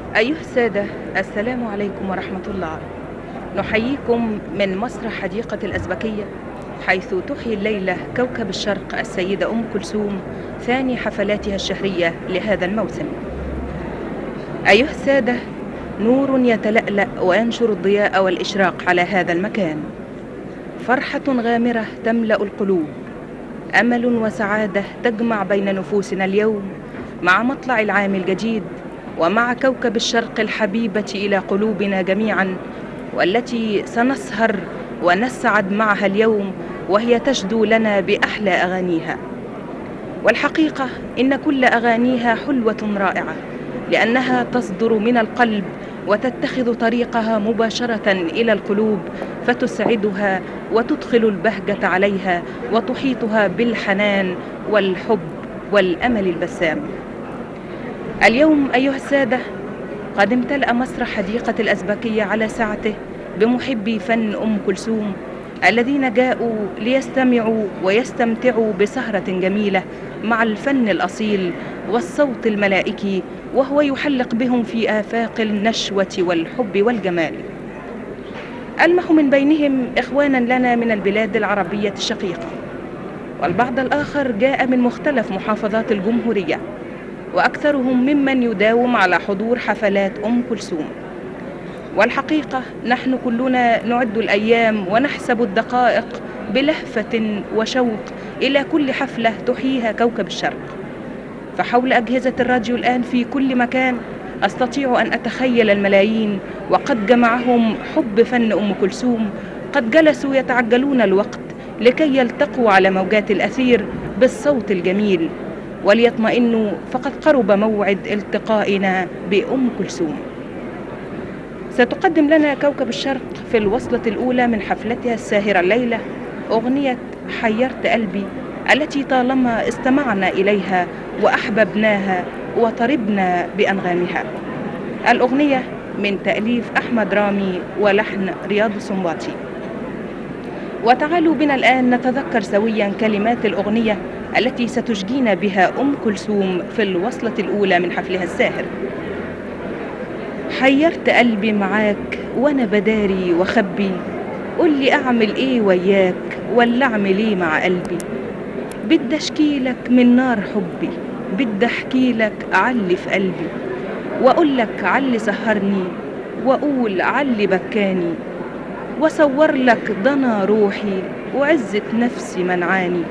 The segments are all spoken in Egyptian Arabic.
أيها السادة السلام عليكم ورحمة الله نحييكم من مسرح حديقة الأزبكية حيث تحيي الليلة كوكب الشرق السيدة أم كلثوم ثاني حفلاتها الشهرية لهذا الموسم أيها السادة نور يتلألأ وينشر الضياء والإشراق على هذا المكان فرحة غامرة تملأ القلوب أمل وسعادة تجمع بين نفوسنا اليوم مع مطلع العام الجديد ومع كوكب الشرق الحبيبة إلى قلوبنا جميعا والتي سنسهر ونسعد معها اليوم وهي تشدو لنا بأحلى أغانيها والحقيقة إن كل أغانيها حلوة رائعة لأنها تصدر من القلب وتتخذ طريقها مباشرة إلى القلوب فتسعدها وتدخل البهجة عليها وتحيطها بالحنان والحب والأمل البسام اليوم أيها السادة قد امتلأ مسرح حديقة الأزبكية على سعته بمحبي فن أم كلثوم الذين جاءوا ليستمعوا ويستمتعوا بسهرة جميلة مع الفن الأصيل والصوت الملائكي وهو يحلق بهم في آفاق النشوة والحب والجمال ألمح من بينهم إخوانا لنا من البلاد العربية الشقيقة والبعض الآخر جاء من مختلف محافظات الجمهورية وأكثرهم ممن يداوم على حضور حفلات أم كلثوم والحقيقة نحن كلنا نعد الأيام ونحسب الدقائق بلهفة وشوق إلى كل حفلة تحييها كوكب الشرق فحول أجهزة الراديو الآن في كل مكان أستطيع أن أتخيل الملايين وقد جمعهم حب فن أم كلثوم قد جلسوا يتعجلون الوقت لكي يلتقوا على موجات الأثير بالصوت الجميل وليطمئنوا فقد قرب موعد التقائنا بأم كلثوم ستقدم لنا كوكب الشرق في الوصلة الأولى من حفلتها الساهرة الليلة أغنية حيرت قلبي التي طالما استمعنا إليها وأحببناها وطربنا بأنغامها الأغنية من تأليف أحمد رامي ولحن رياض السنباطي وتعالوا بنا الآن نتذكر سويا كلمات الأغنية التي ستشجينا بها أم كلثوم في الوصلة الأولى من حفلها الساهر حيرت قلبي معاك وانا بداري وخبي قول لي اعمل ايه وياك ولا اعمل ايه مع قلبي بدي اشكيلك من نار حبي بدي احكيلك علي في قلبي واقول لك علي سهرني واقول علي بكاني واصور لك ضنا روحي وعزة نفسي منعاني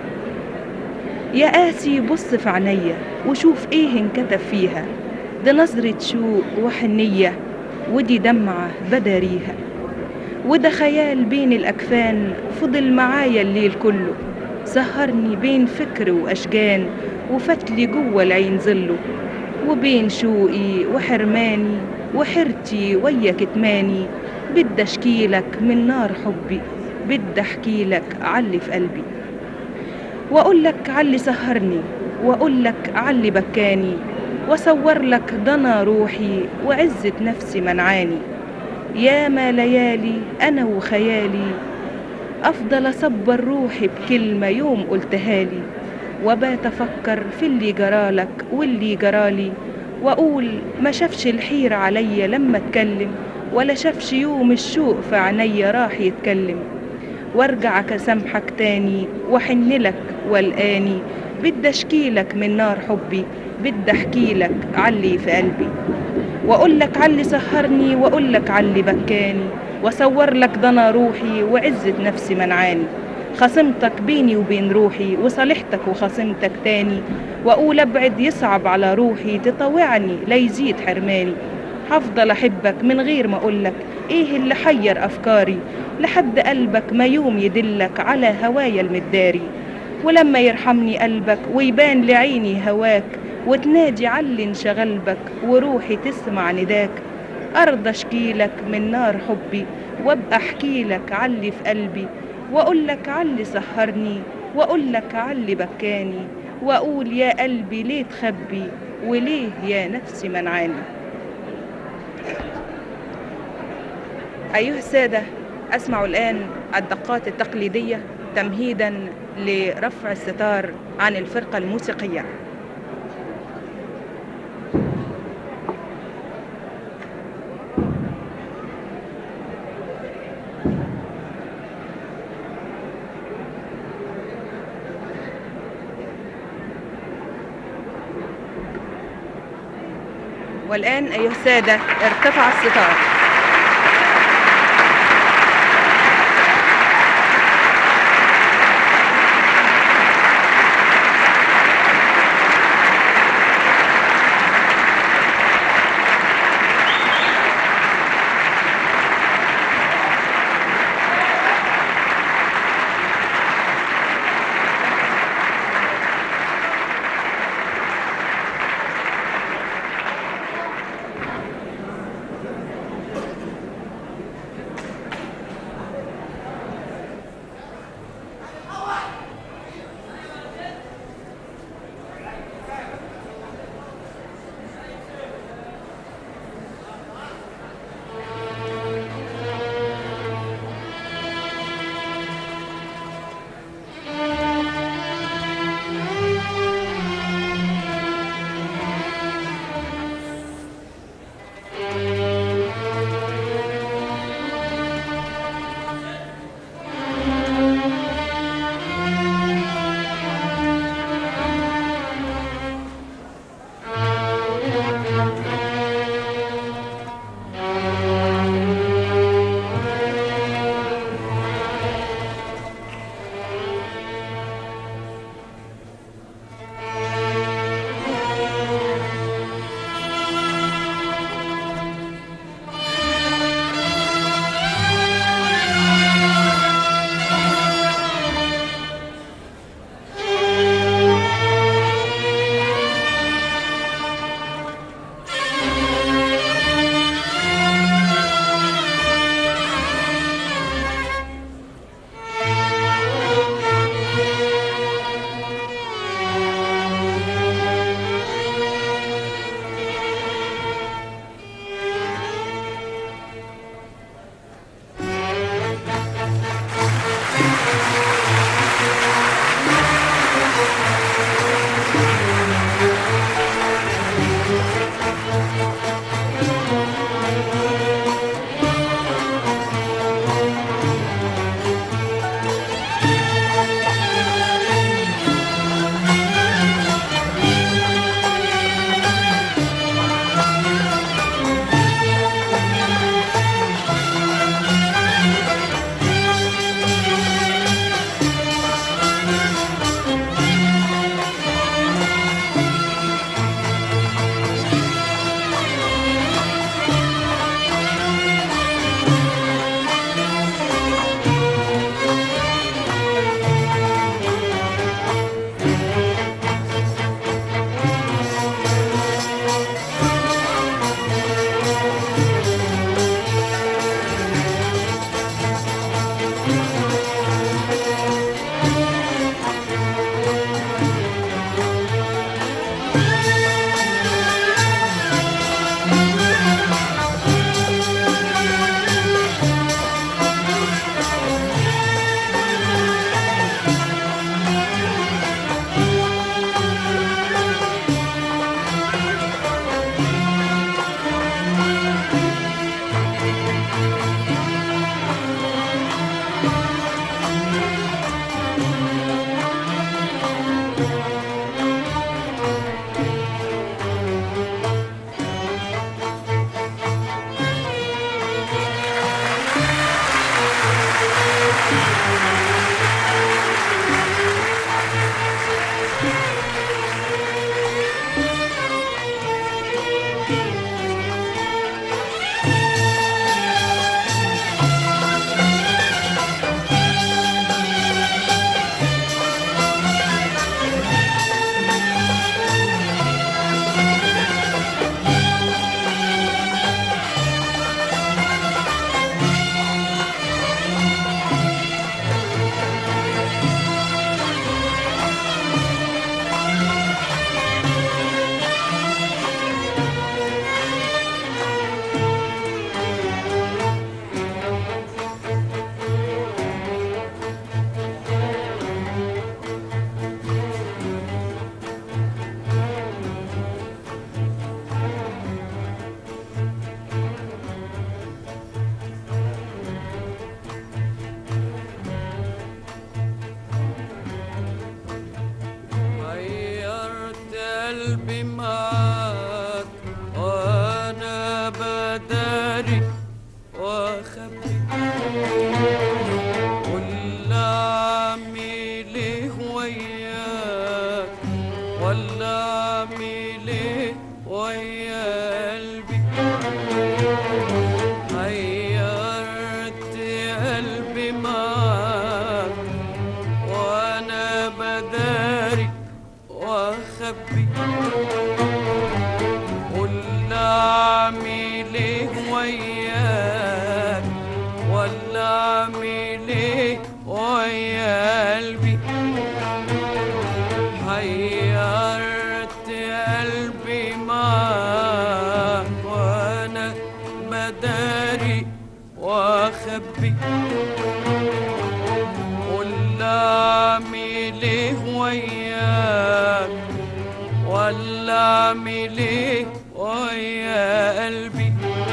يا قاسي بص في عينيا وشوف ايه انكتب فيها دي نظرة شوق وحنية ودي دمعة بداريها وده خيال بين الأكفان فضل معايا الليل كله سهرني بين فكر وأشجان وفتلي جوه العين ظله وبين شوقي وحرماني وحرتي ويا كتماني بدي اشكيلك من نار حبي بدي احكيلك علي في قلبي واقول لك علي سهرني واقول لك علي بكاني واصور لك ضنا روحي وعزة نفسي منعاني يا ما ليالي انا وخيالي افضل اصبر روحي بكلمة يوم قلتها لي وبات افكر في اللي جرالك واللي جرالي واقول ما شافش الحيرة عليا لما اتكلم ولا شافش يوم الشوق في عينيا راح يتكلم وارجع اسامحك تاني واحنلك والاني بدي اشكيلك من نار حبي بدي احكيلك علي في قلبي واقول لك علي سهرني واقول لك علي بكاني واصور لك ضنا روحي وعزة نفسي منعاني خصمتك بيني وبين روحي وصالحتك وخصمتك تاني واقول ابعد يصعب على روحي تطوعني ليزيد حرماني هفضل احبك من غير ما اقولك ايه اللي حير افكاري لحد قلبك ما يوم يدلك على هوايا المداري ولما يرحمني قلبك ويبان لعيني هواك وتنادي علي انشغلبك وروحي تسمع نداك ارضى اشكيلك من نار حبي وابقى احكيلك علي في قلبي واقولك علي سهرني واقولك علي بكاني واقول يا قلبي ليه تخبي وليه يا نفسي منعاني أيها السادة أسمع الآن الدقات التقليدية تمهيدا لرفع الستار عن الفرقة الموسيقية والآن أيها السادة ارتفع الستار حيرت قلبي معاك اعمل ايه ويا قلبي حيرت قلبي معاك وانا بداري واخبي قول اعمل ايه وياك ولا اعمل ايه ويا قلبي حيرت قلبي معاك وانا بداري واخبي قول اعمل ايه وياك ولا اعمل ايه ويا قلبي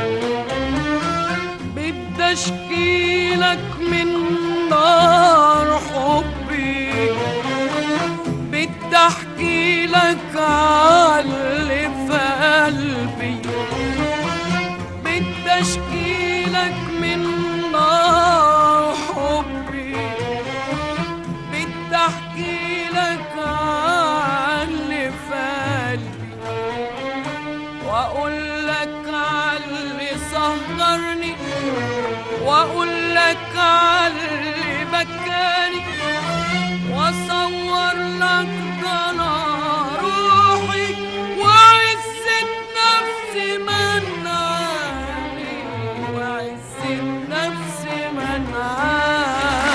بدي اشكيلك من نار حبي بدي احكي لك عاللي في قلبي بدي اشكي لك من نار حبي بدي احكي لك عاللي في قلبي واقول لك عاللي سهرني واقول لك عاللي بكاني واصور لك ضنا روحي وعزة نفسي منعاني وعزة نفسي منعاني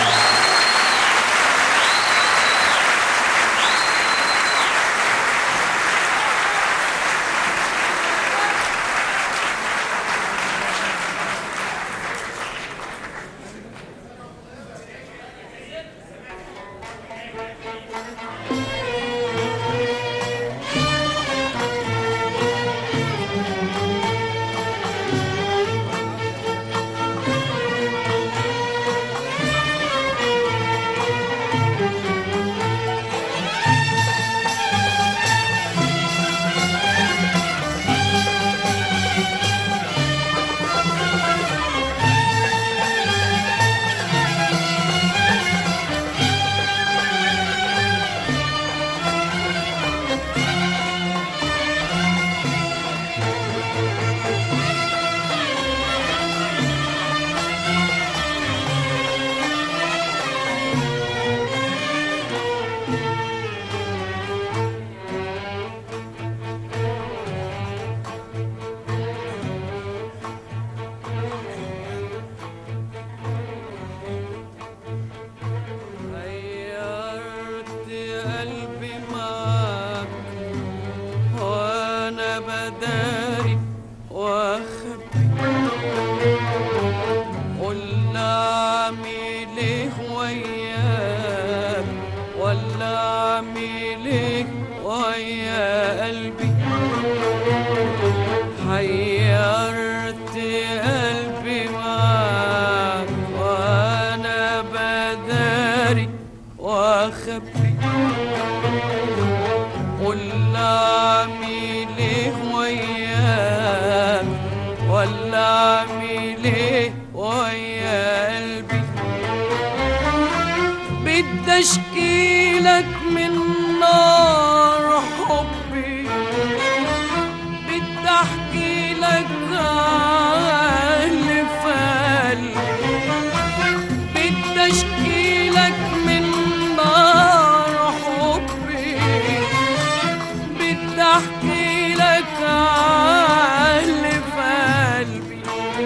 غيرت قلبي معاك وانا بداري واخبي قول اعمل ايه وياك ولا اعمل ايه ويا قلبي حيرت قلبي معاك وانا بداري واخبي قول اعمل ايه وياك ولا اعمل ايه ويا قلبي بدي اشكي لك من نار حبي بدي احكي لك عاللي في قلبي بدي اشكي لك من نار حبي بدي احكي لك عاللي في قلبي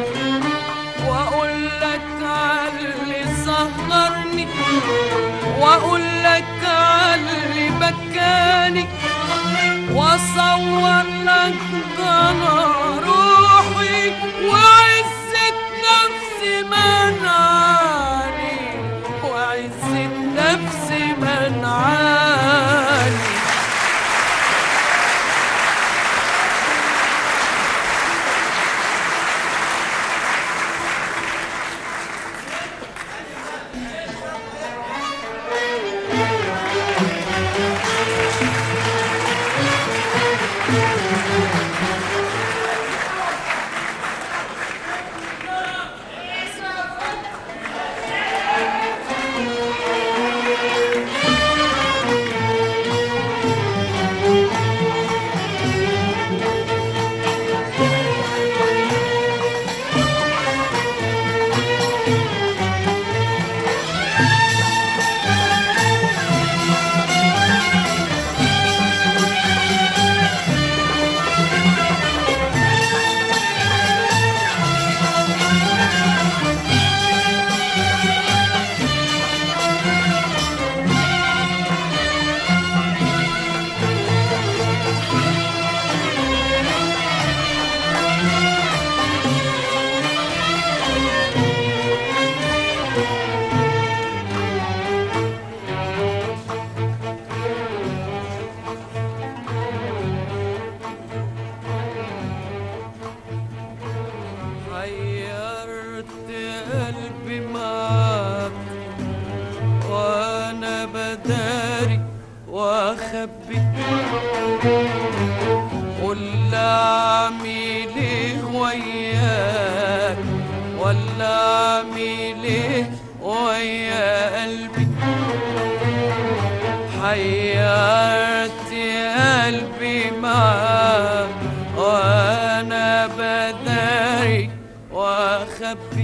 واقول لك عاللي سهرني واقول لك عاللي بكاني واصور لك ضنا روحي وعزة نفسي منعاني وعزة نفسي منعاني ليه ويا قلبي حيرت قلبي معاك وانا بداري واخبي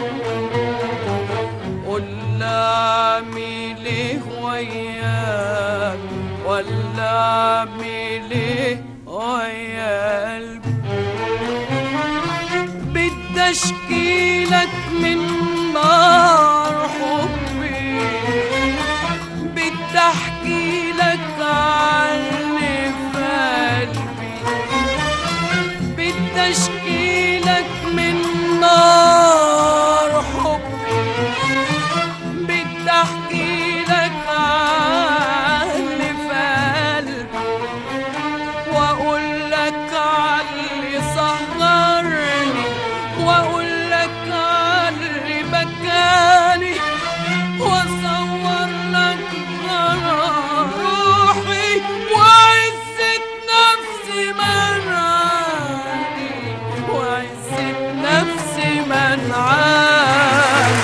قول اعمل ايه وياك ولا اعمل ايه ويا قلبي بدي اشكيلك من نار حبي بدي احكي لك عن اللي في قلبي بدي اشكي لك من نار حبي بدي احكي لك عن اللي في قلبي واقول لك عن اللي سهرني واقول لك عن اللي بكاني واصور لك غرام روحي وعزة نفسي منعاني وعزة نفسي منعاني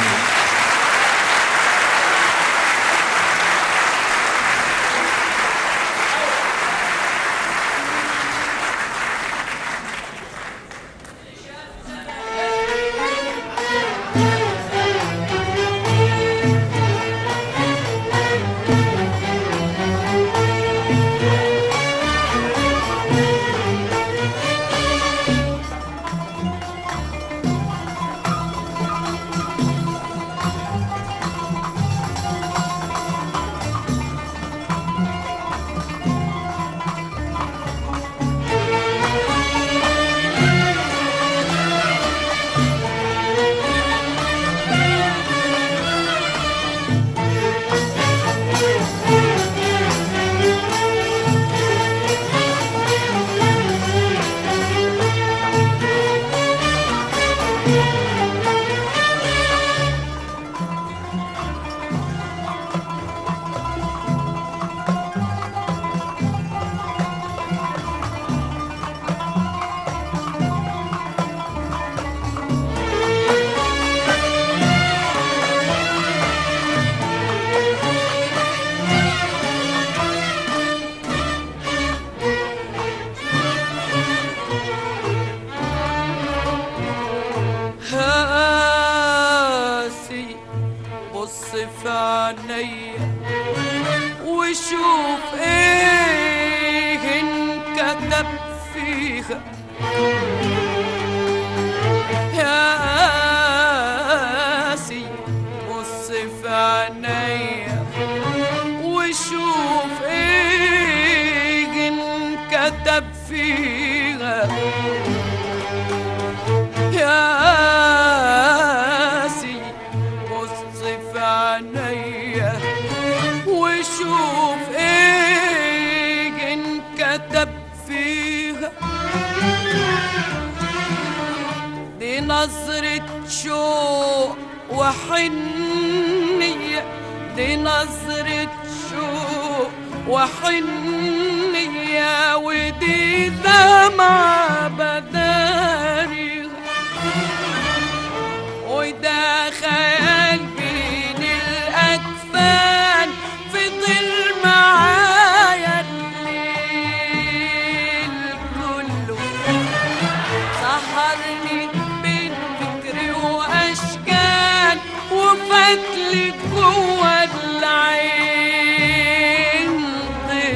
هاسي بص في عينيا وشوف ايه انكتب فيها يا قاسي بص في عينيا وشوف ايه انكتب فيها يا قاسي بص في عينيا وشوف ايه انكتب فيها دي نظرة شوق وحنية دي نظرة شوق وحنية ودي دمعة بداري وده خيال بين الأكفان فضل معايا الليل كله سهرني بين فكري وأشكال وفتلي جوا العين ظل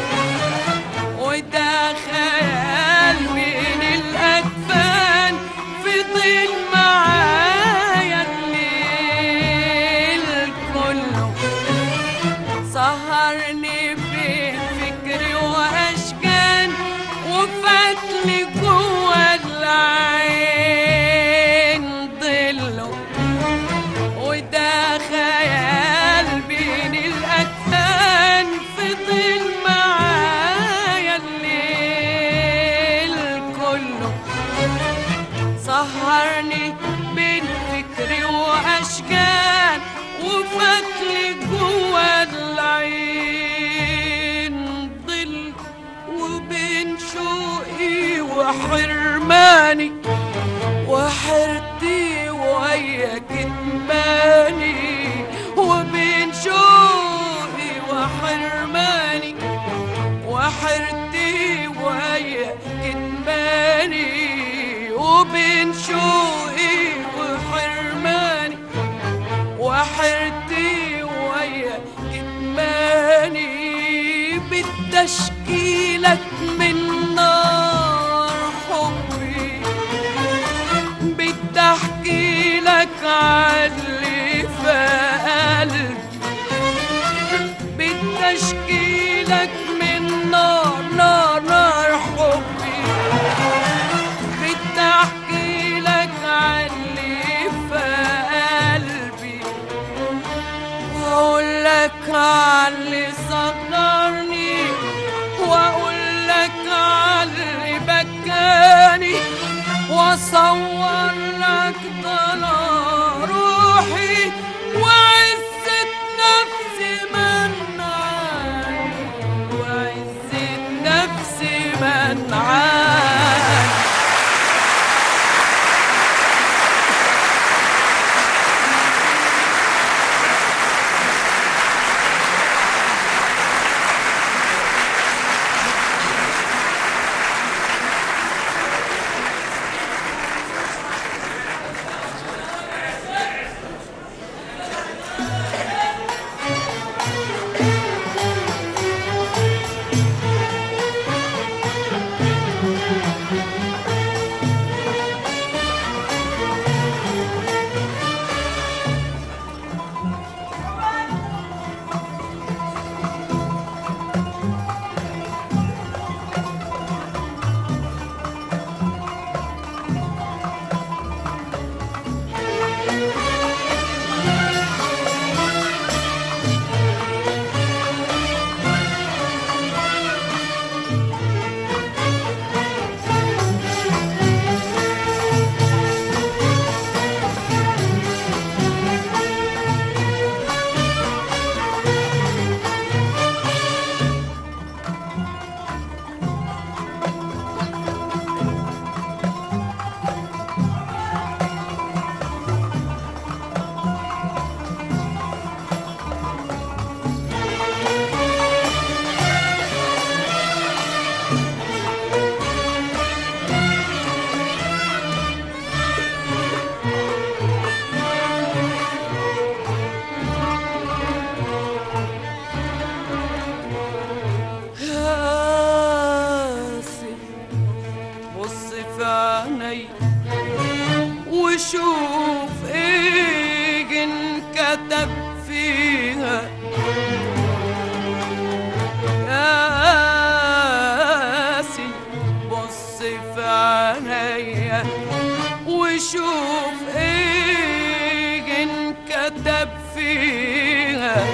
وده خيال بين الأكفان فضل معايا الليل كله سهرني بين فكري وأشكال وفتلي جوا العين ضله وده خيال بين الأكفان فضل معايا الليل كله سهرني بين فكري وأشكال وفتلي جوا العين ظل وبين شوقي وحرماني وحرتي ويا كتماني وبين شوقي وحرماني وحرتي ويا كتماني وبين شوقي وحرماني وحرتي ويا كتماني بالتشكيلك من نار حبي بدي احكي لك عاللي في قلبي بدي اشكي لك من نار نار نار حبي بدي احكي لك عاللي في قلبي واقول لك عاللي صغرني واقول لك عاللي بكاني واصور لك ضنا روحي وعزة نفسي منعاني وعزة نفسي منعاني هاسي بص في عيني وشوف ايه انكتب فيها ياسي بص في عيني وشوف ايه انكتب فيها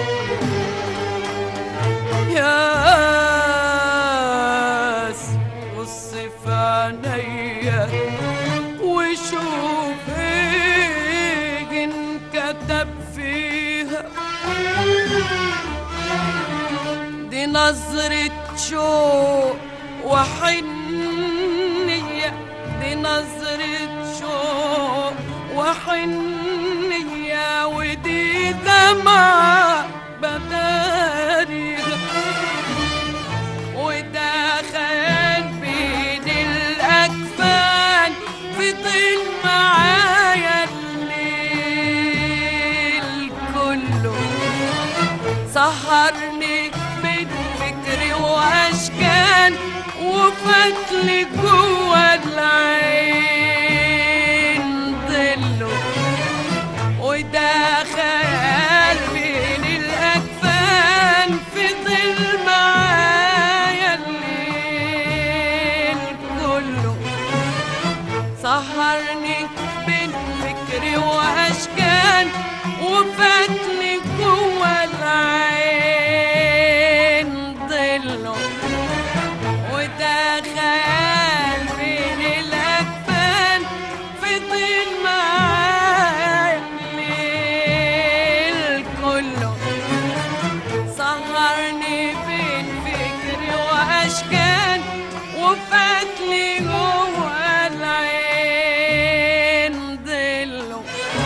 ياس بص في عينيا وشوف ايه انكتب فيها دي نظرة شوق وحنية دي نظرة شوق وحنية ودي دمعة بداريها وده خيال بين الأكفان فضل معايا الليل كله سهرني بين فكري وأشكال وفتلي جوا العين ضله وده خيال بين الأكفان فضل معايا الليل كله سهرني بين فكري وأشكال وفاتني جوا العين ضله وده خيال بين الأكفان فضل معايا الليل كله سهرني بين فكري وأشكال وفاتلي جوا العين ضله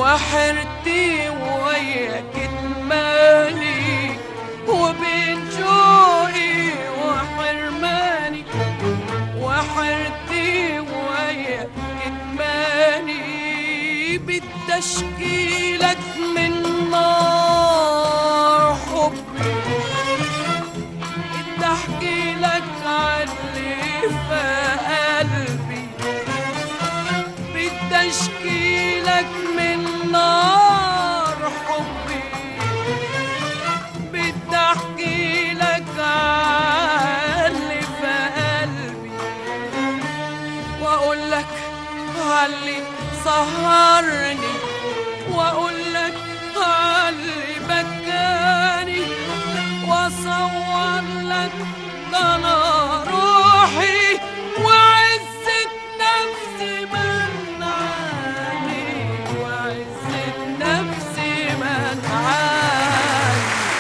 وحرتي وياك كتماني وبين جوعي وحرماني وحرتي وياك كتماني بدي اشكيلك من نار حبي بدي احكي لك عن اللي في قلبي بدي اشكي لك من نار حبي بدي احكي لك عن اللي في قلبي واقول لك علي سهرني واقول لك علي بكاني واصور لك ده انا روحي وعزة نفسي منعاني وعزة نفسي منعاني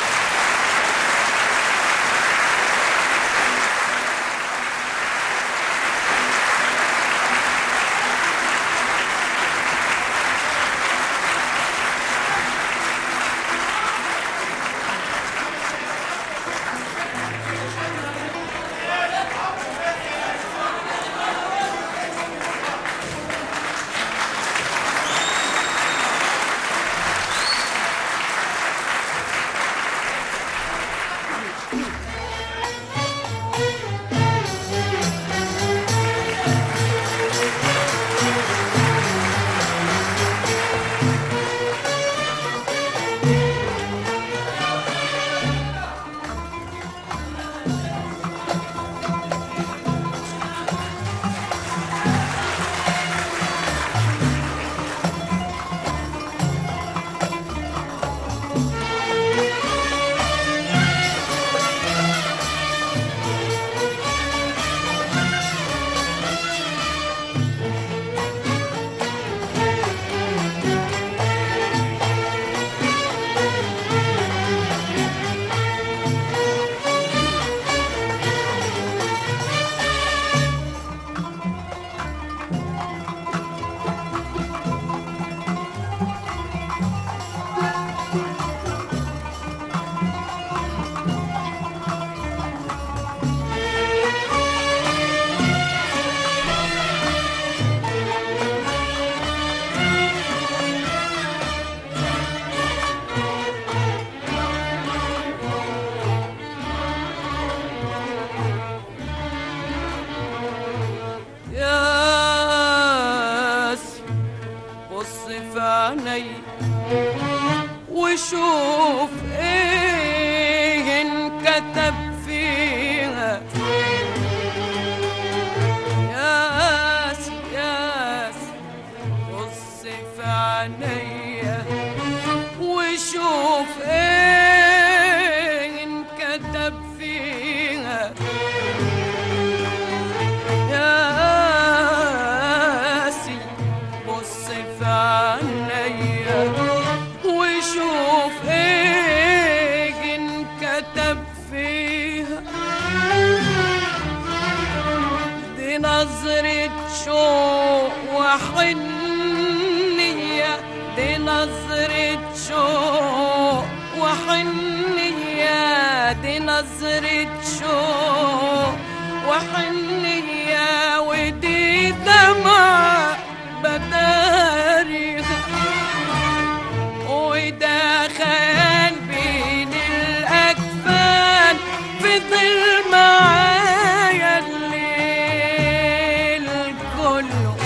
ياس بص في عيني وشوف ايه انكتب فيها ياس ياس بص في عيني وشوف ايه انكتب فيها ياسي بص في عينيا وشوف ايه انكتب فيها دي نظرة شوق وحنية دي نظرة شوق وحنية دي نظرة شوق وحنية ودي دمعة بداريها وده خيال بين الأكفان فضل معايا الليل كله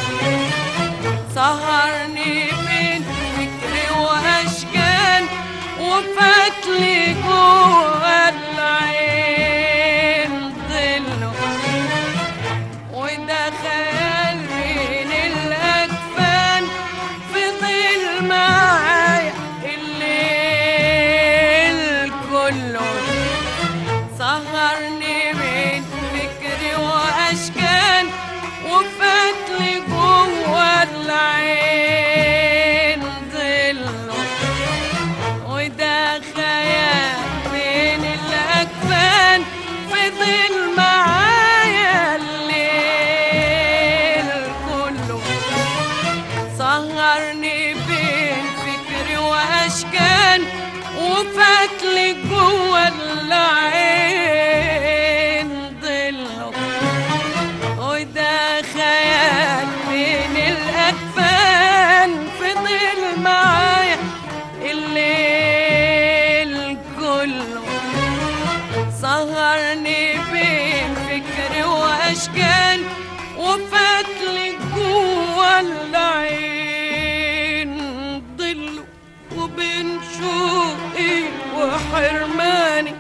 سهرني بين فكري وأشكال وفاتلي جوه العين ظله وده خيال بين الأكفان فضل معايا الليل كله سهرني بين فكري وأشكال وفاتلي جوه العين ظله وده خيال بين الأكفان فضل معايا الليل كله سهرني بين واشكال وفاتلي جوا العين ضله وده خيال بين الأكفان فضل معايا الليل كله سهرني بين فكر وأشكال وفاتلي جوا العين ضله وبين شوقي وحرماني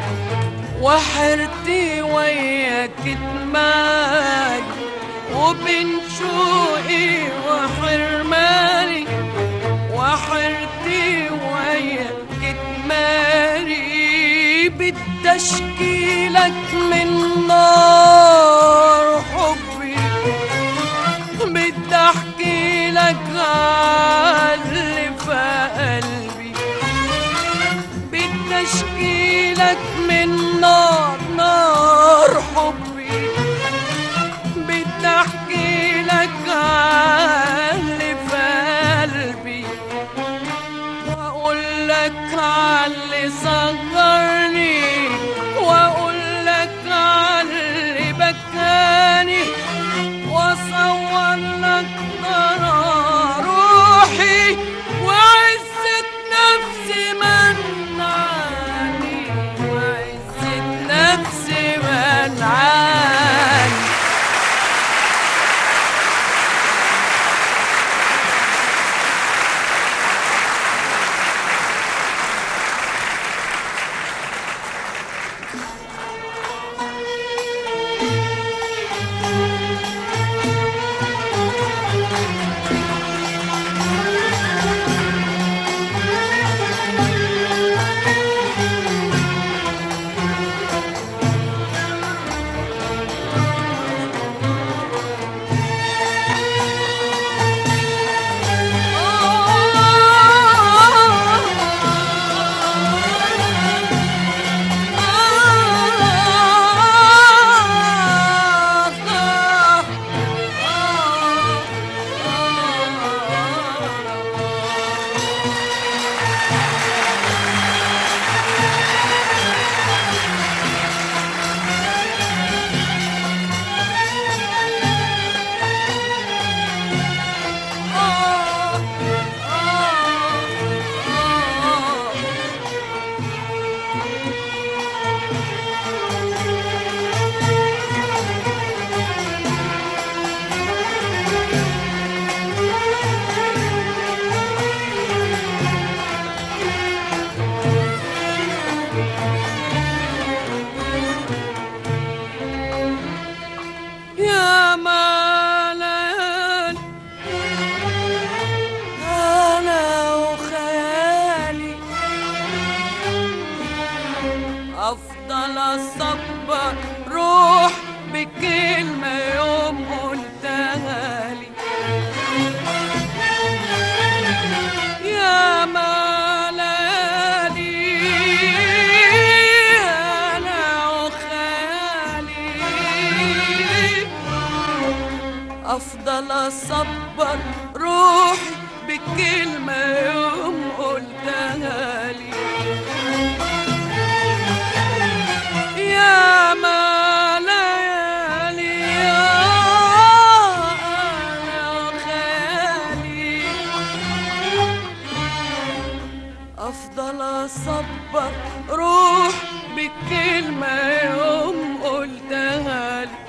وحرتي وياك دماغي وبين شوقي وحرماني وحرتي وياك دماغي بدي اشكيلك من نار حبي بدي احكي لك عاللي في قلبي بدي اشكيلك من نار نار حبي بدي احكي لك عاللي في قلبي واقول لك عاللي صغرني واقول لك عاللي بكاني واصور لك ضرر روحي وعزة نفسي منعاني وعزة نفسي منعاني يا مالان أنا وخيالي أفضل أصبر روح بكلمة يوم قلتها لي يا مالاني أنا وخيالي أفضل أصبر روحي بكلمة يوم قلتها لي يا ما ليالي أنا خيالي أفضل أصبر روح بكلمة يوم قلتها لي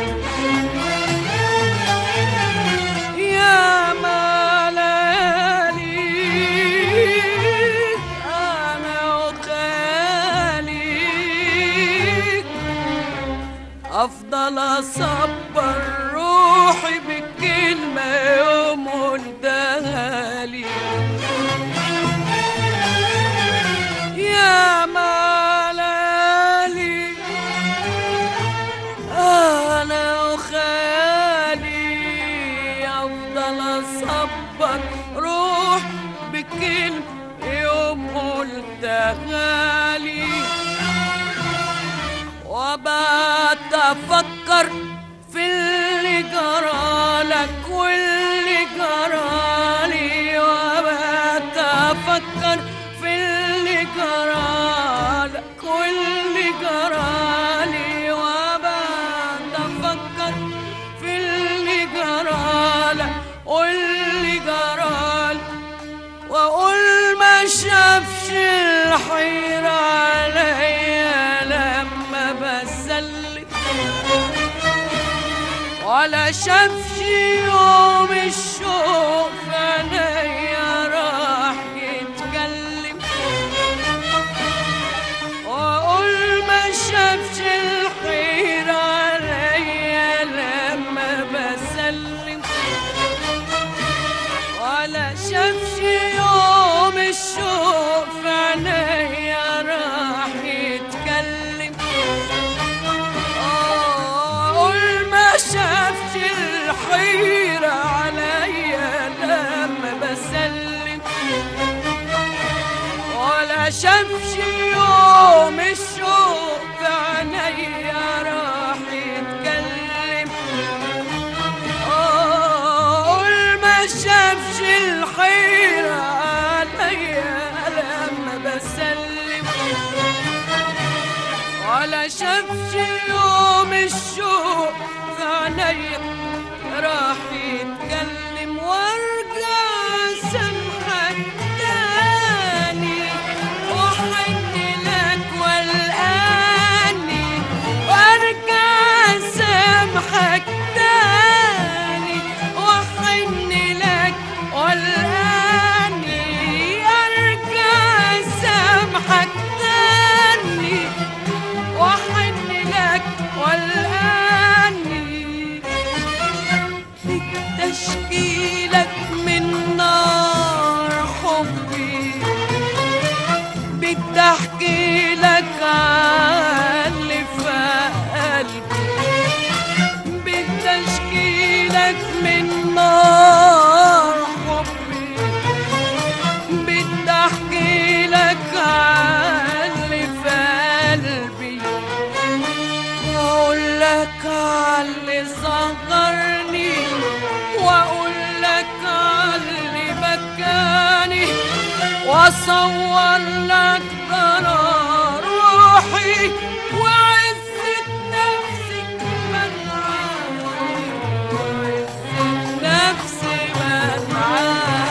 يا ما ليالي أنا وخالي أفضل أصبر روحي بكلمة يوم قلتها لي يا ما ليالي أنا وخالي أفضل أصبر روح بكلمة يوم قلتها لي وبقت أفكر في اللي جرالك واللي جرالي وبقت أفكر واللي جرال واقول ما شافش الحيرة عليا لما بسلم ولا شافش يوم الشوق في عينيا راح يتكلم واقول ما شافش الحيرة عليا لما بسلم ولا شافش يوم الشوق في عينيا راح يتكلم اقول ما شافش الحيرة عليا لما بسلم ولا شافش يوم الشوق في عينيا راح يتكلم اقول ما شافش الحيرة عليا لما بسلم ولا شافش يوم الشوق في عينيا راح يتكلم وارجع سامحك تاني واحن لك والاني وارجع سامحك تاني واحن لك والاني ارجع سامحك تاني واحن لك والاني تشكيلك من نار حبي بدي احكي لك عن اللي في قلبي بدي اشكيلك من نار حبي بدي احكي لك عن اللي في قلبي واقول لك على اللي صغرني واقول لك على اللي بكاني واصور لك ضرر روحي وعزة نفسي منعاني وعزة نفسي منعاني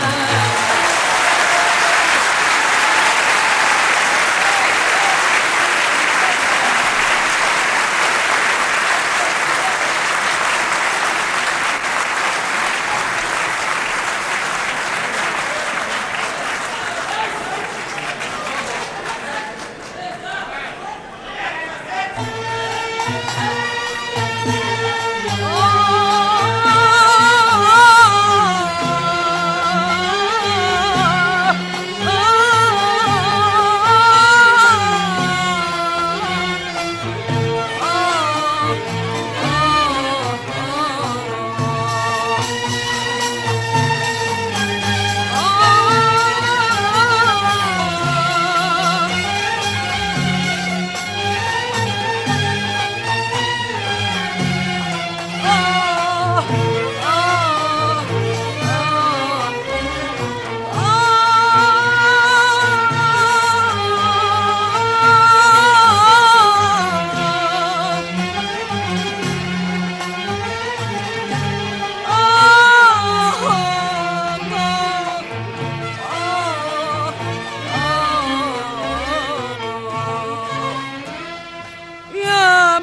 يا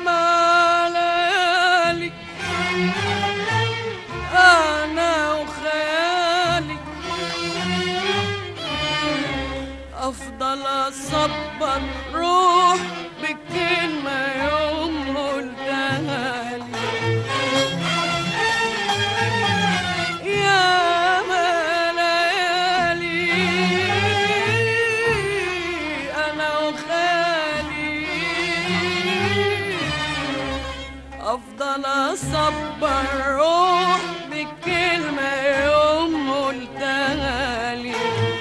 ملالي أنا وخيالي أفضل أصبر روح بكلمة يوم قلتها لي يا ملالي أنا وخالي أفضل أصبر روح بكلمة يوم قلتها لي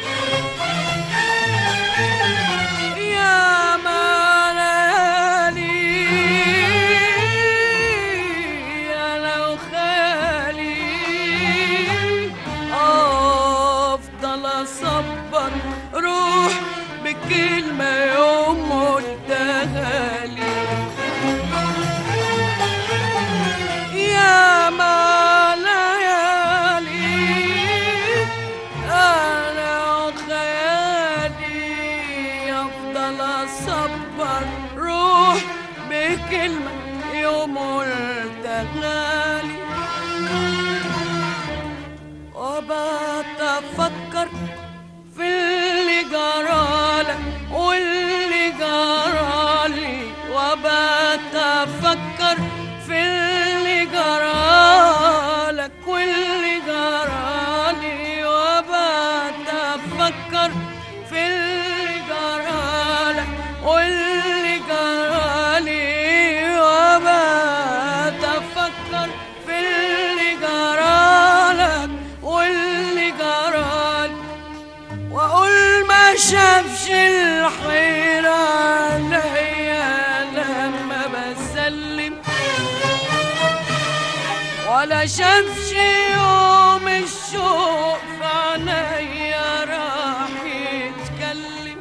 يا ملالي أنا وخالي أفضل أصبر روح بكلمة يوم قلتها لي يا ما ليالي افكر في اللي جرالك واللي جرالي وبات افكر في اللي جرالك واللي جرالي وبات افكر في اللي جرالك واللي جرالي وبات افكر في اللي جرالك واللي جرالي واقول ما شافش الحيرة عليا لما بسلم ولا شافش يوم الشوق في عينيا راح يتكلم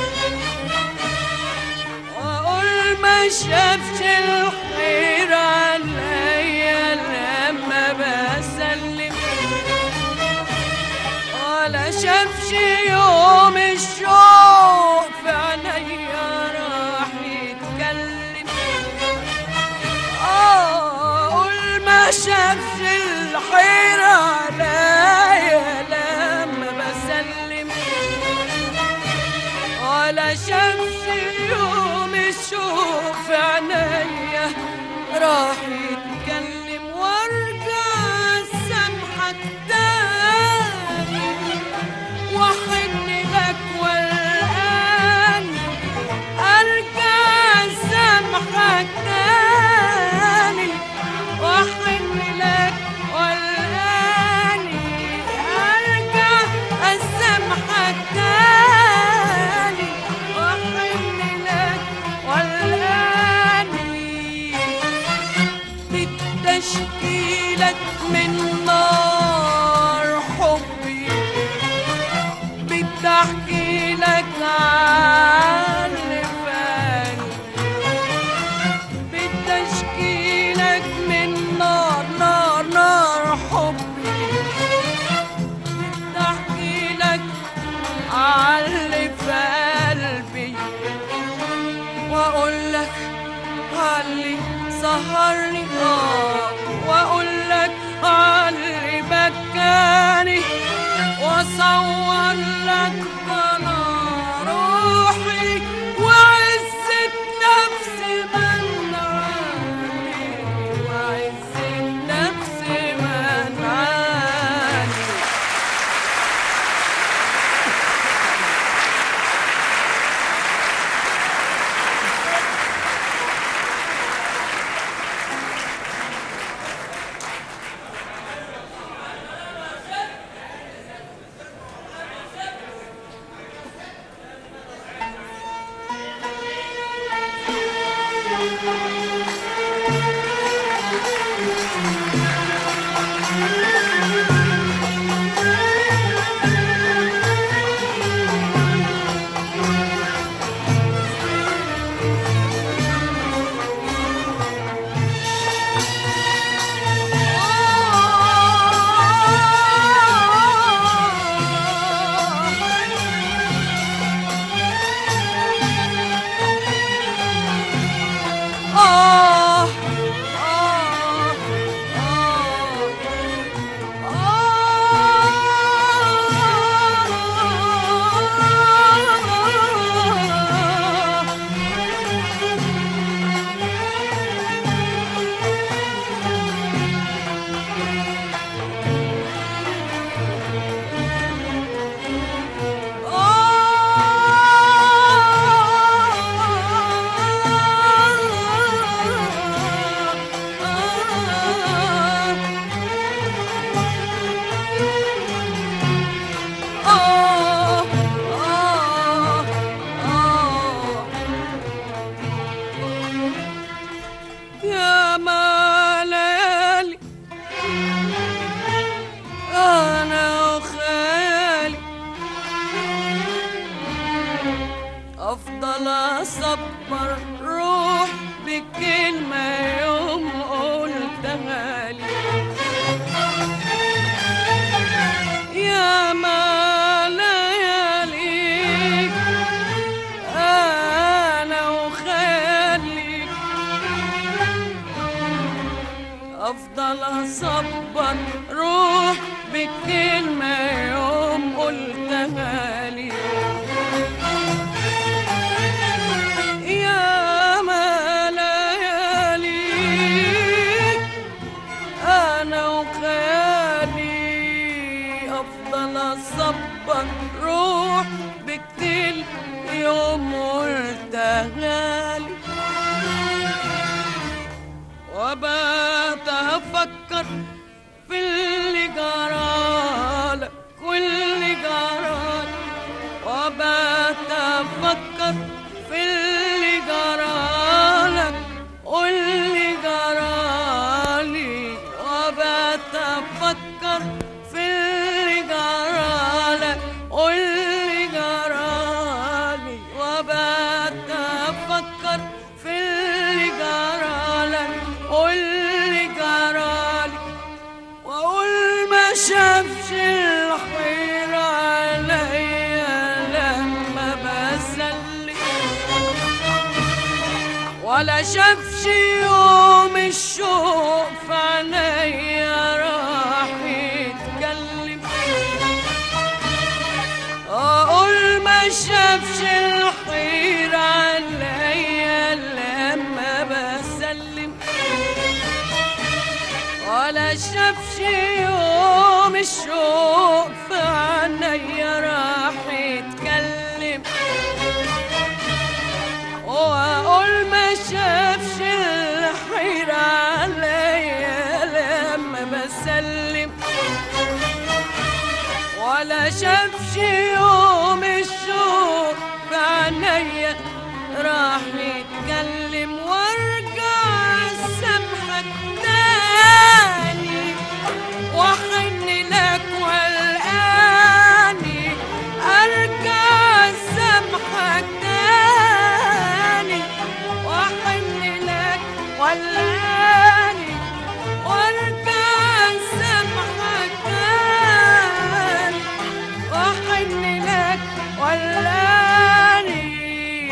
واقول ما شافش الحيرة عليا لما بسلم ولا شافش يوم الشوق في عينيا راح يتكلم اه قول ما شافش الحيرة عليا لما بسلم ولا شافش يوم الشوق في عينيا راح يتكلم وارجع سامحك تاني واحن لك والآن ارجع سامحك تاني واحن لك والآن ارجع اسامحك تاني واحن لك والآن بتشكيلك من نار حبي بتحكي لك عن اللي فاني بتشكيلك من نار نار نار حبي بتحكي لك عن اللي في قلبي واقول لك علي سهرني اه واقول لك علي بكاني واصور لك ضنا روحي وعزة نفسي منعاني وعزة نفسي منعاني آه آه يا ما ليالي أنا وخيالي أفضل أصبر روح بكلمة يوم قلتها لي يا ما ليالي أنا وخيالي أفضل أصبر روح بكلمة يوم افضل اصبر روح بكتير يوم ارتغالي وبات افكر في اللي جرالك واللي جرالك وبات افكر في اللي جرالك واللي جرالي وبات افكر في اللي جرالك واللي جرالي وبات افكر في اللي جرالك واللي جرالي واقول ما شافش الحيرة عليا لما بسلي ولا شافش يوم الشوق في عينيا راح يتكلم اقول ما شافش الحيرة عليا لما بسلم ولا شافش يوم الشوق في عينيا راح يتكلم واقول ما شافش الحيرة عليا لما بسلم ولا شافش يوم الشوق في عينيا راح يتكلم وارجع سامحك تاني واحن لك والاني ارجع سامحك تاني واحن لك والاني وارجع سامحك تاني واحن لك والاني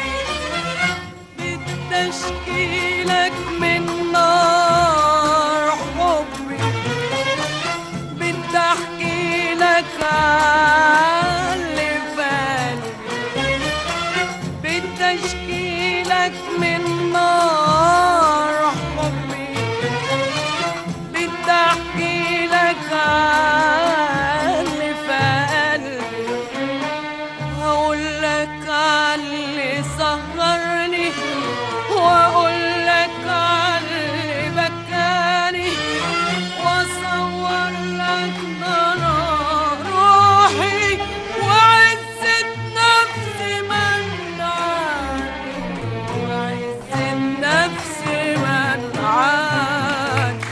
بتشكيلك من نار حبي بدي احكي لك عاللي بالي بدي اشكي لك من نار حبي بدي احكي لك عاللي في قلبي هقول لك عاللي سهرني واقول لك عاللي بكاني واصور لك ضنا روحي وعزة نفسي منعاني وعزة نفسي منعاني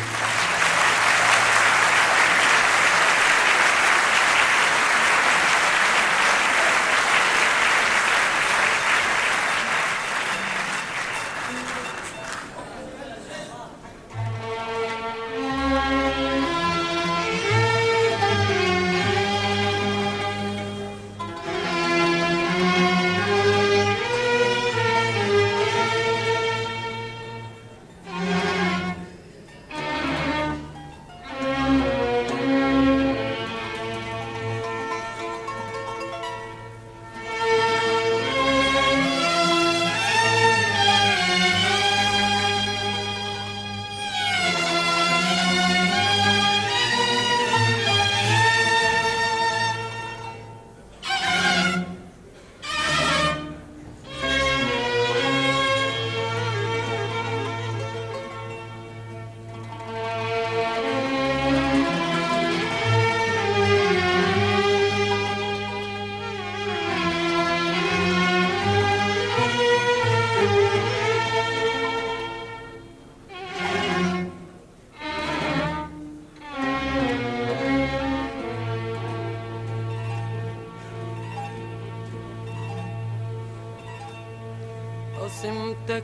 قسمتك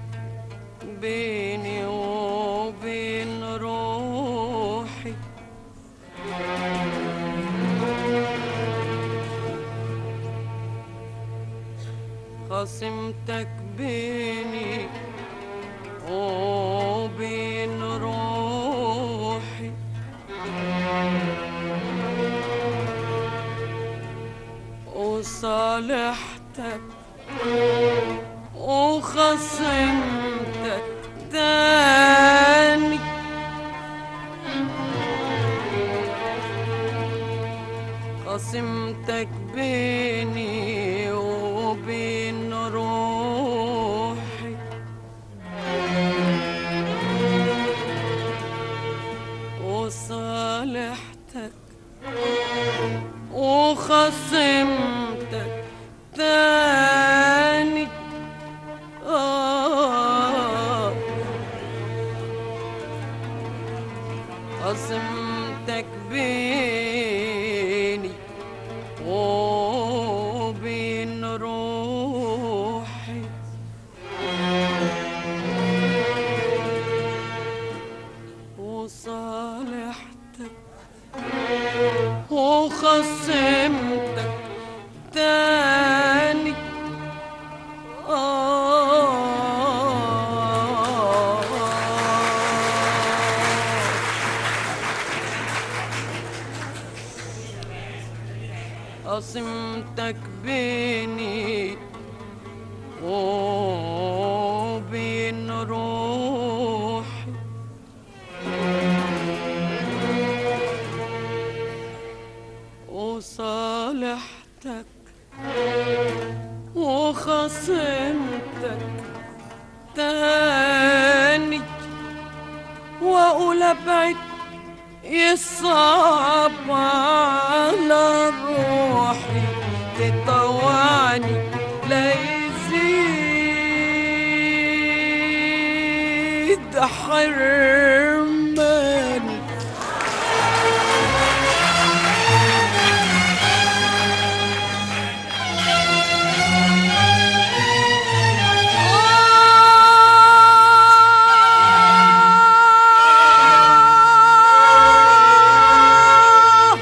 بيني وبين روحي خصمتك بيني وبين روحي وصالحتك وخصمتك تاني خصمتك بيني وبين روحي وصالحتك وخصمتك تاني آه خصمتك بيني وبين روحي وصالحتك وخصمتك تاني آه قسمتك بيني وبين روحي وصالحتك وخصمتك تاني واقول ابعد يصعب على روحي تطوعني لا يزيد حرماني آه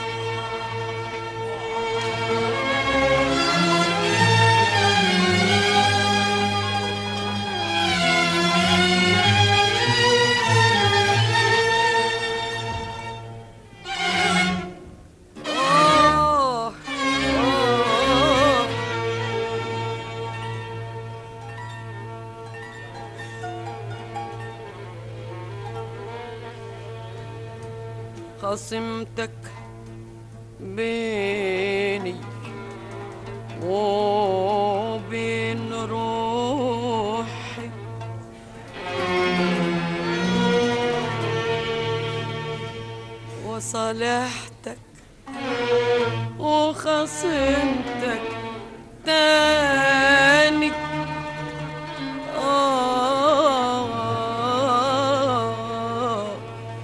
آه آه خصمتك بيني وبين روحي وصالحتك وخصمتك تاني آه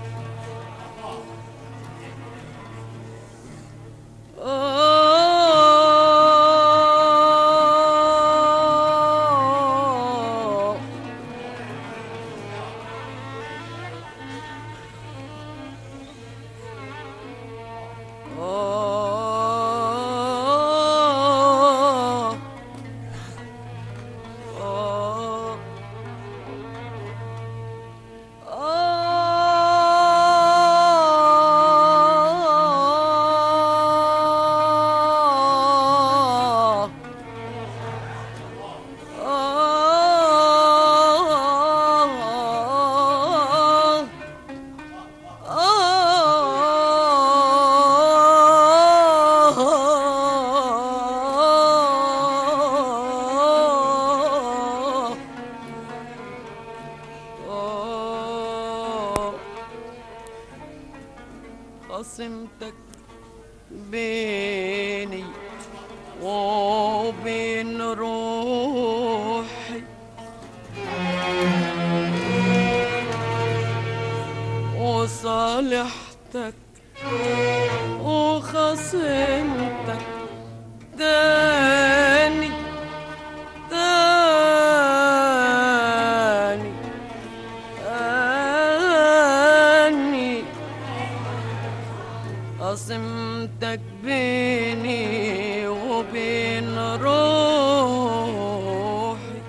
آه آه آه آه آه آه آه خصمتك بيني وبين روحي وصالحتك وخصمتك تاني تاني تاني قسمتك بيني وبين روحي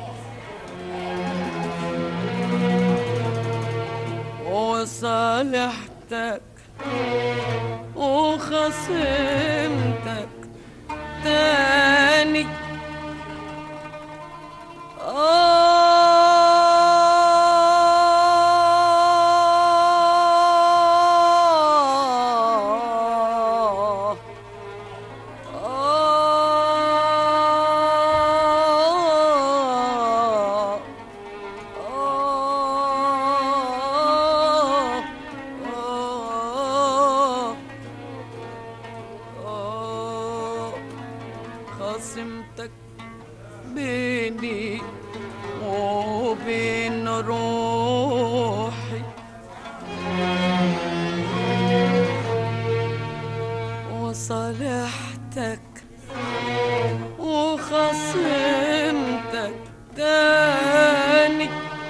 وصالحتك وخصمتك تاني آه خصمتك بيني وبين روحي وصالحتك وخصمتك تاني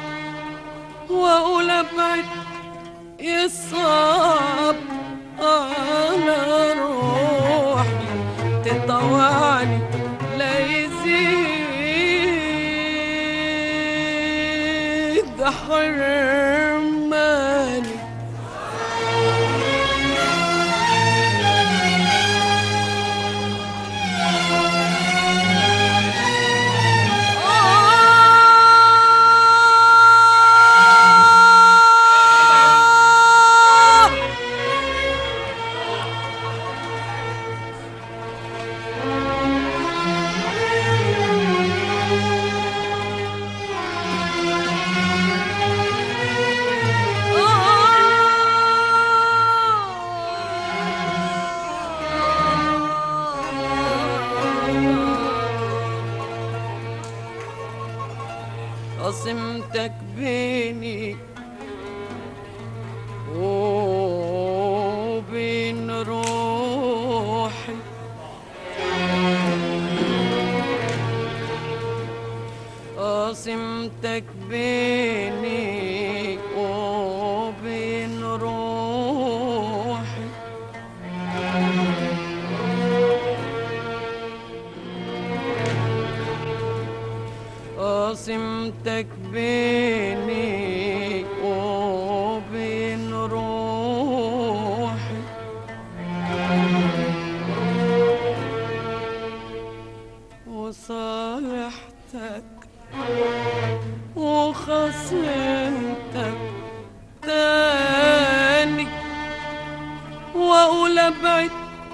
واقول ابعد يصعب على روحي تطوعني لا يزيد حرماني آه قسمتك بيني وبين روحي قسمتك بيني وبين روحي قسمتك بيني وبين روحي وصالحتك وخصمتك تاني واقول ابعد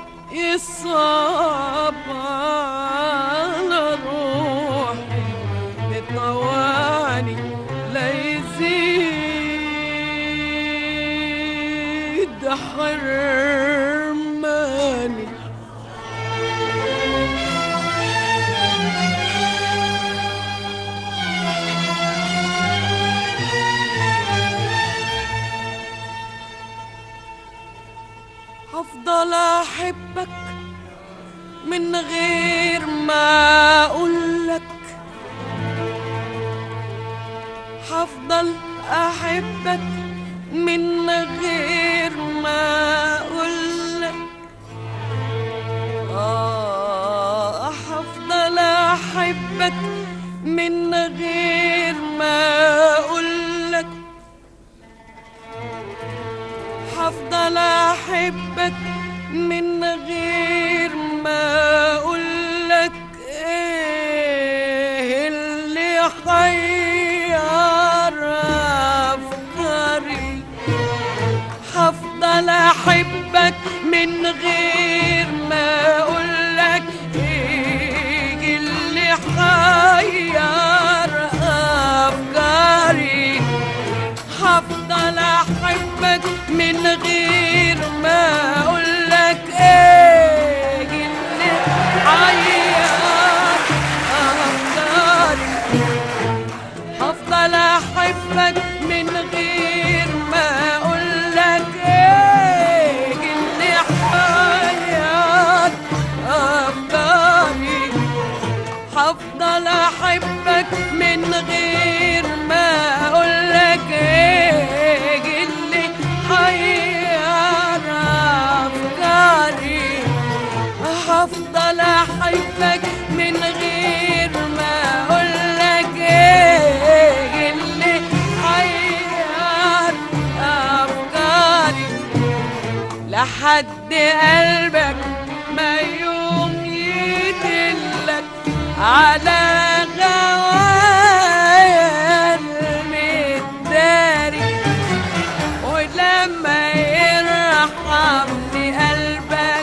يصعب على روحي بطواني لا يزيد حرماني هفضل احبك من غير ما اقولك هفضل احبك من غير ما اقولك آه هفضل احبك من غير ما اقولك هفضل احبك من غير ما اقولك ايه اللي حير افكاري هفضل احبك من غير ما اقولك ايه اللي حير افكاري هفضل احبك من غير ما اقولك ايه اللي حير افكاري هفضل احبك من غير ما اقولك ايه اللي حير افكاري هفضل احبك من غير ما اقولك ايه اللي حير افكاري هفضل احبك من غير ما اقولك ايه اللي حير افكاري لحد قلبك ما يوم يدلك على غوايا المداري ولما يرحمني قلبك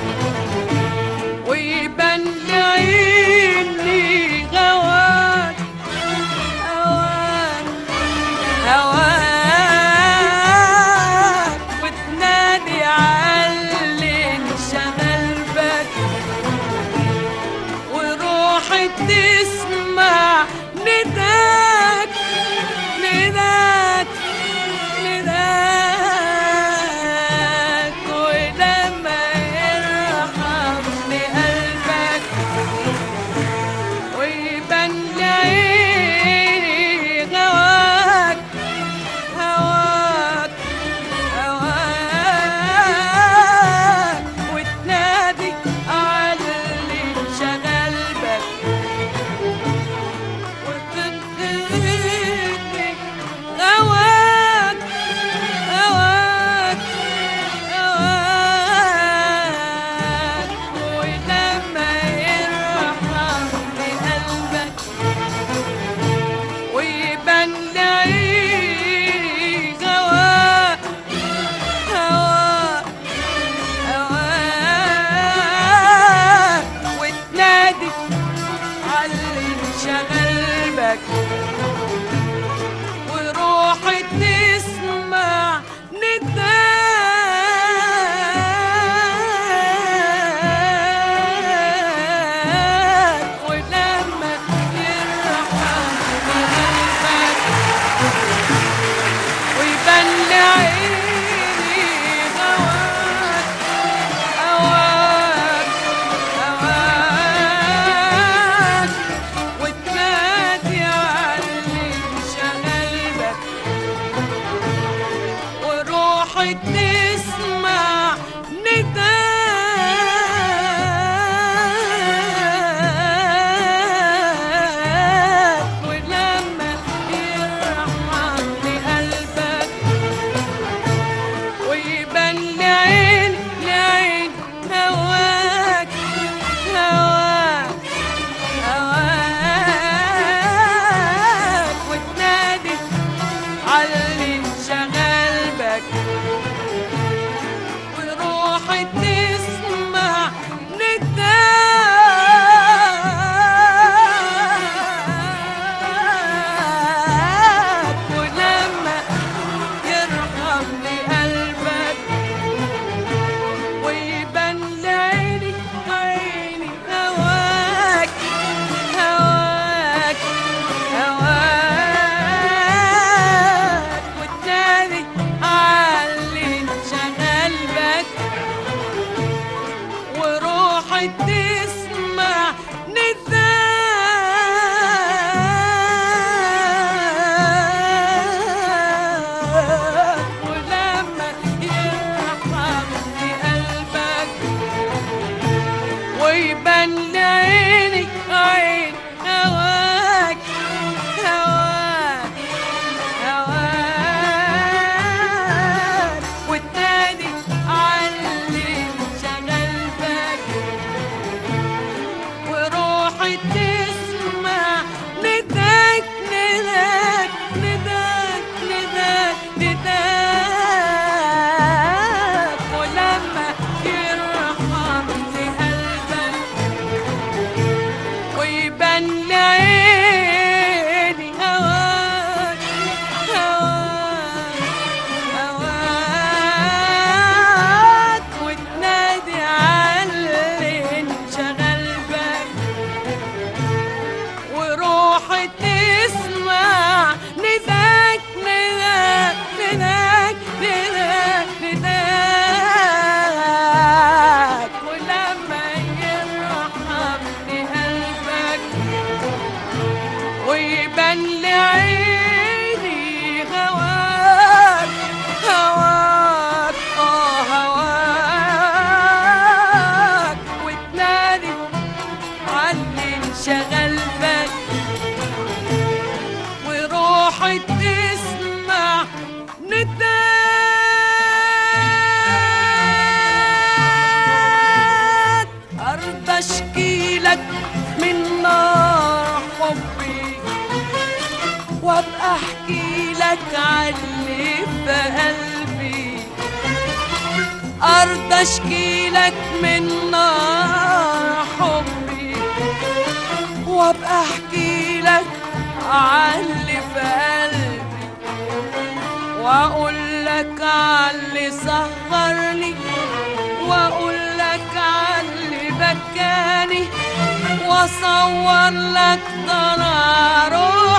ويبان لعيني غواك هواك هواك وتنادي على اللي انشغل بك نداك نداك نداك ولما يرحمني قلبك ويبان لعيني غواك هواك هواك وتنادي على اللي انشغل بك وتنادي هواك هواك هواك ولما يرحمني قلبك ويبان لعيني هواك هواك هواك وتنادي علي انشغل بك وروحي تسمع نداك ولما يرحمني قلبك ويبان لعيني هواك هواك هواك وتنادي على اللي انشغل بك وروحي تسمع نداك ولما يرحمني قلبك ويبان لعين لعين هواك هواك هواك وتنادي على اللي انشغل بك وروحي تسمع نداك ولما يرحمني قلبك ويبان لعيني عيني هواك هواك هواك وتنادي علي انشغل بك وروحي تسمع نداك ولما يرحمني قلبك ويبان لعيني عين هواك هواك هواك وتنادي على اللي انشغل بك وروحي تسمع نداك نداك نداك نداك نداك ولما يرحمني قلبك ويبان لعيني هواك هواك هواك وتنادي على اللي انشغل بك وروحي تسمع نداك نداك نداك نداك نداك ولما يرحمني قلبك ويبان لعيني هواك هواك اه هواك وتنادي علي انشغل بك وروحي تسمع نداك أرضى أشكيلك من نار حبي وابقى احكي لك علي في قلبي ارضى اشكي لك من نار حبي وابقى احكي لك علي في قلبي واقول لك علي سهرني واقول لك علي بكاني واصور لك طلع روحي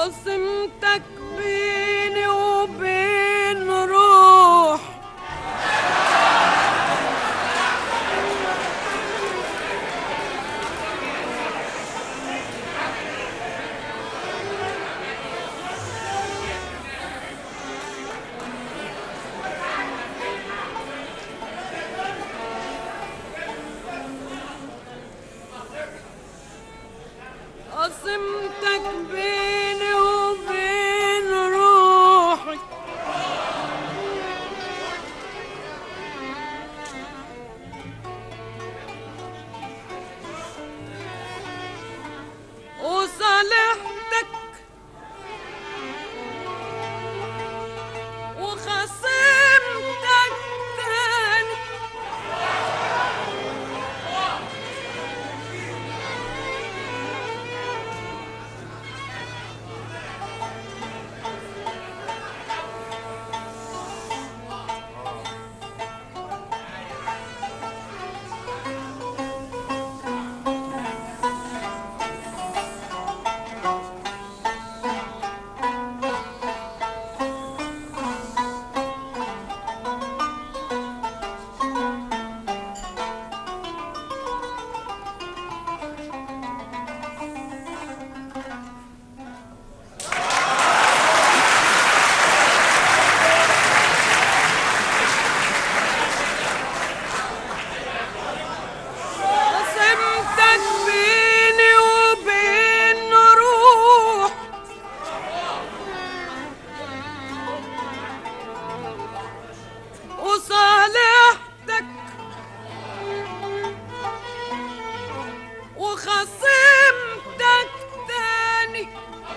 قسمتك بيني وبين روح قسمتك بيني وبين روحي وصالحتك وخصمتك تاني قسمتك بيني وبين روح وصالحتك وخصمتك تاني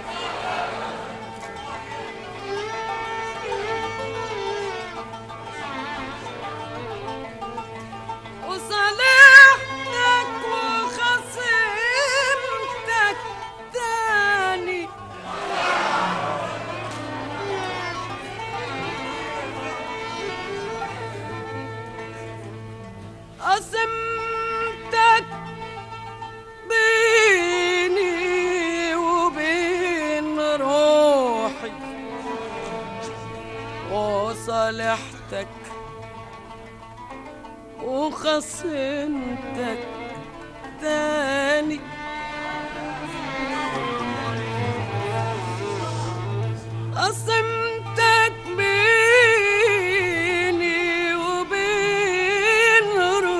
وصالحتك وخصمتك تاني قسمتك بيني وبين روحي وصالحتك وخصمتك تاني قسمتك بيني وبين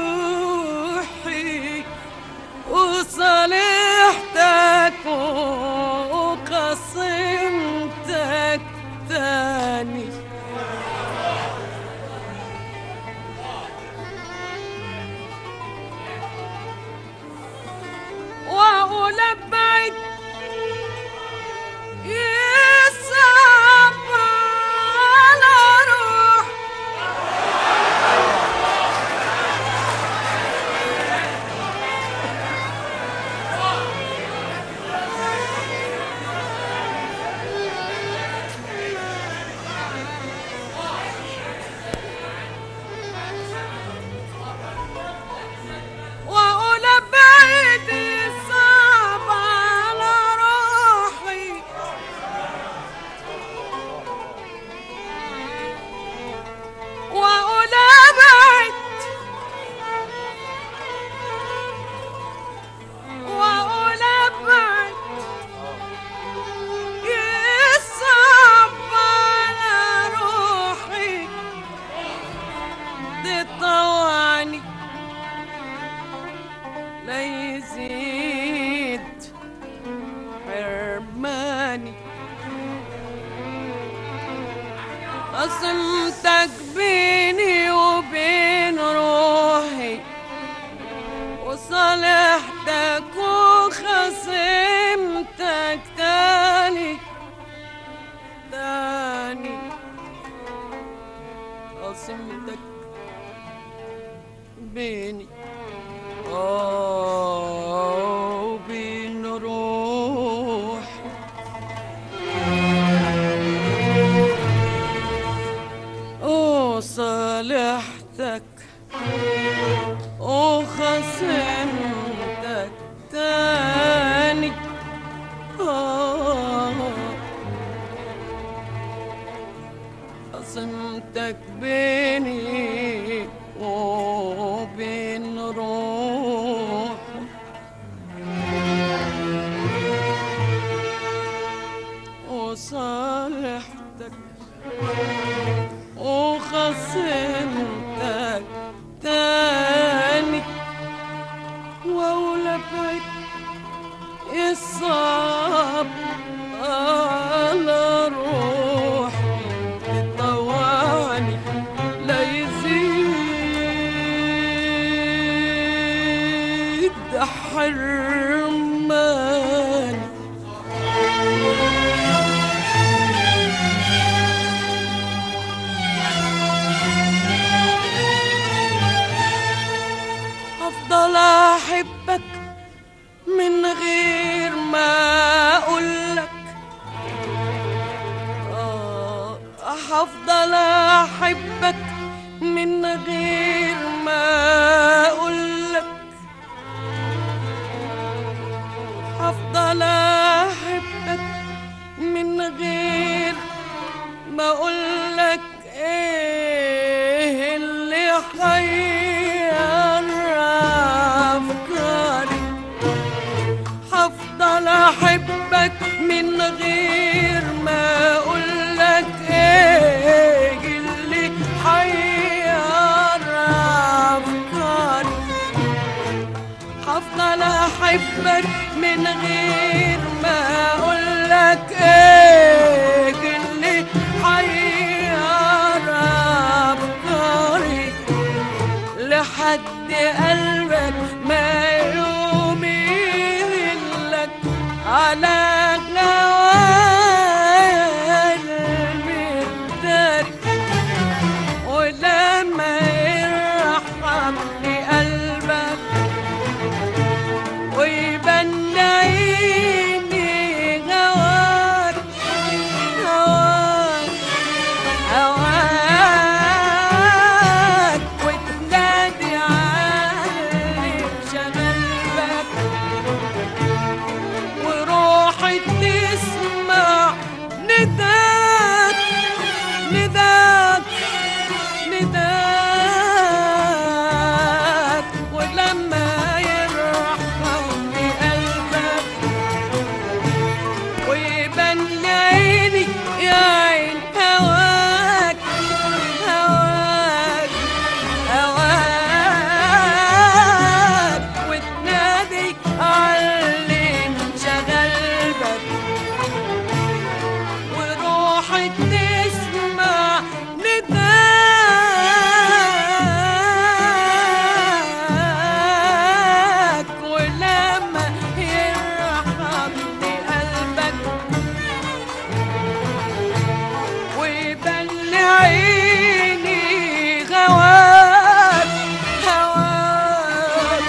روحي وصالحتك وقسمتك تاني واقول ابعد يصعب الصعب على روحي تطوعني لا يزيد حرماني هفضل احبك من غير ما اقولك آه هفضل احبك من غير ما اقولك هفضل احبك من غير ما اقولك ايه اللي حير افكاري هفضل احبك من غير ما اقولك ايه اللي حير افكاري هفضل احبك من غير ما اقولك ايه اللي حير افكاري لحد قلبك ما يميلك على جوال المداري ولما يرحم لقلبك ويبان عيني هواك هواك هواك وتنادي علي شغلبك وروحي تسمع نداك نداك نداك ولما يرحم قلبك ويبان عيني يا عين هواك هواك هواك وتنادي علي شغلبك وروحي تسمع نداك ولما يرحمني قلبك ويبان عيني غواك هواك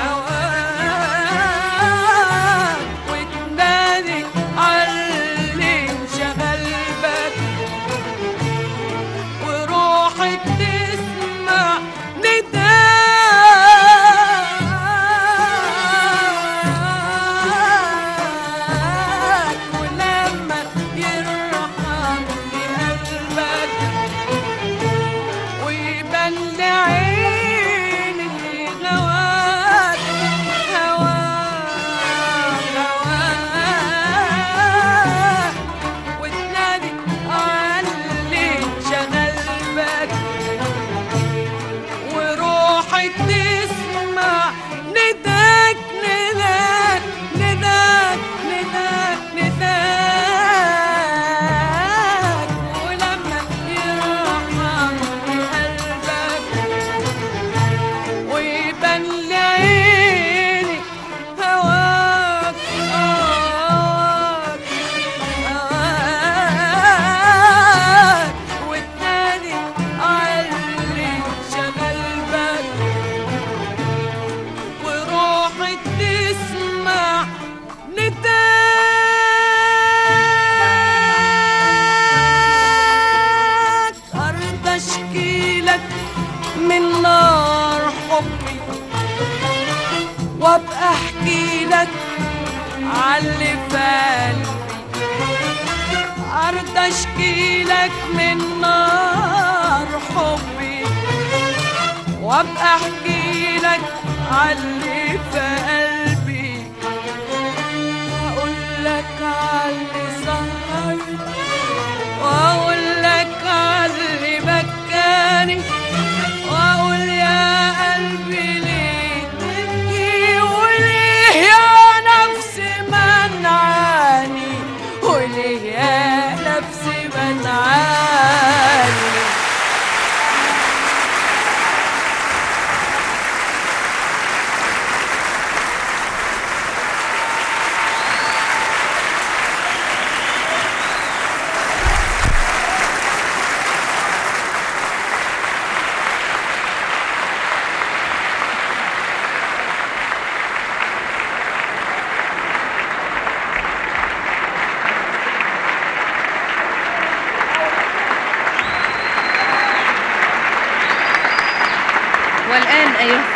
هواك وتنادي علي شغلبك وروحي تسمع نداك ولما يرحمني قلبك ويبان عيني غواك هواك هواك وتنادي علي شغلبك وروحي تسمع نداك نداك نداك نداك نداك ولما يرحمني قلبك ويبان لعيني هواك هواك هواك وتنادي علي شغلبك وروحي تسمع نداك أرض أشكيلك من نار حبي وابقى احكي لك عاللي في قلبي ارضى اشكي لك من نار حبي وابقى احكي لك عاللي في قلبي واقول لك عاللي سهر واقول لك عاللي بكاني واقول يا قلبي ليه تبكي وليه يا نفسي ما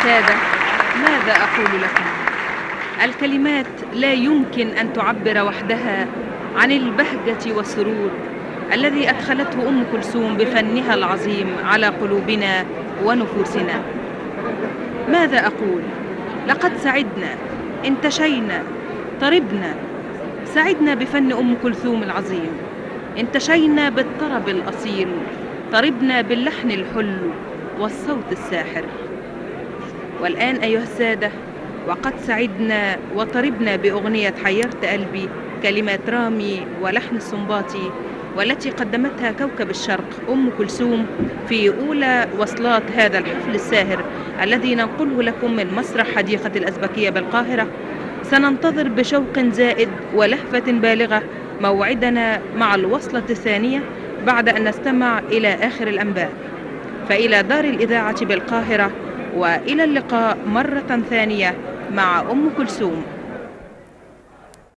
السادة ماذا أقول لكم الكلمات لا يمكن أن تعبر وحدها عن البهجة والسرور الذي أدخلته أم كلثوم بفنها العظيم على قلوبنا ونفوسنا ماذا أقول لقد سعدنا انتشينا طربنا سعدنا بفن أم كلثوم العظيم انتشينا بالطرب الأصيل طربنا باللحن الحلو والصوت الساحر والآن أيها السادة وقد سعدنا وطربنا بأغنية حيرت قلبي كلمات رامي ولحن السنباطي والتي قدمتها كوكب الشرق أم كلثوم في أولى وصلات هذا الحفل الساهر الذي ننقله لكم من مسرح حديقة الأزبكية بالقاهرة سننتظر بشوق زائد ولهفة بالغة موعدنا مع الوصلة الثانية بعد أن نستمع إلى آخر الأنباء فإلى دار الإذاعة بالقاهرة وإلى اللقاء مرة ثانية مع أم كلثوم